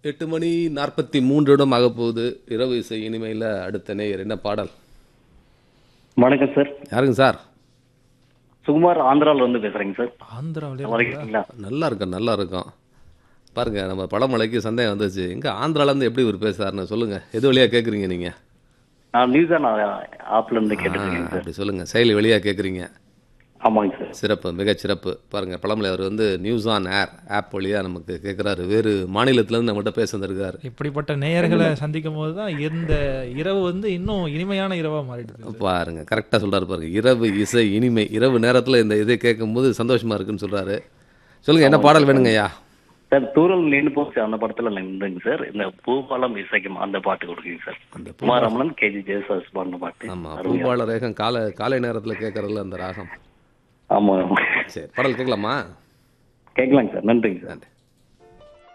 எட்டு மணி நாற்பத்தி மூன்றிடம் ஆக போகுது இரவு இசை இனிமையில் அடுத்த நேயர் என்ன பாடல் வணக்கம் சார் யாருங்க சார் சுகுமார் ஆந்திரால இருந்து பேசுறேங்க சார் ஆந்திராவிலே நல்லா இருக்கீங்களா நல்லா இருக்கும் நல்லா இருக்கும் பாருங்க நம்ம பழமலைக்கு சந்தேகம் வந்துச்சு எங்க ஆந்திராலேருந்து எப்படி இவர் பேசுறாருன்னு சொல்லுங்க எது வழியா கேட்குறீங்க நீங்க நான் நியூஸா நான் ஆப்ல இருந்து ஆ, கேட்டுட்டு இருக்கேங்க சார் அப்படி சொல்லுங்க செயலி வழியா கேட்குறீங்க ஆமாங்க சார் சிறப்பு மிகச் சிறப்பு பாருங்க பழமலை அவர் வந்து நியூஸ் ஆன் ஏர் ஆப் வழியா நமக்கு கேட்குறாரு வேறு மாநிலத்திலேருந்து நம்மகிட்ட பேச வந்திருக்காரு இப்படிப்பட்ட நேயர்களை சந்திக்கும் போது தான் இந்த இரவு வந்து இன்னும் இனிமையான இரவா மாறிடுது பாருங்க கரெக்டாக சொல்றாரு பாருங்க இரவு இசை இனிமை இரவு நேரத்தில் இந்த இதை கேட்கும்போது சந்தோஷமா இருக்குன்னு சொல்றாரு சொல்லுங்க என்ன பாடல் வேணுங்க ஐயா சார் தூரல் நின்று போச்சு அந்த படத்துல நின்றுங்க சார் இந்த பூபாலம் இசைக்கும் அந்த பாட்டு கொடுக்குங்க சார் குமாரமணன் கேஜி ஜெயசாஸ் பாடின பாட்டு ஆமா அருமையா. பூபால ரேகம் காலை காலை நேரத்தில் கேட்கறதுல அந்த ராகம் ஆமா ஆமா சரி பாடல் கேட்கலாமா கேட்கலாங்க சார் நன்றிங்க சார் நன்றி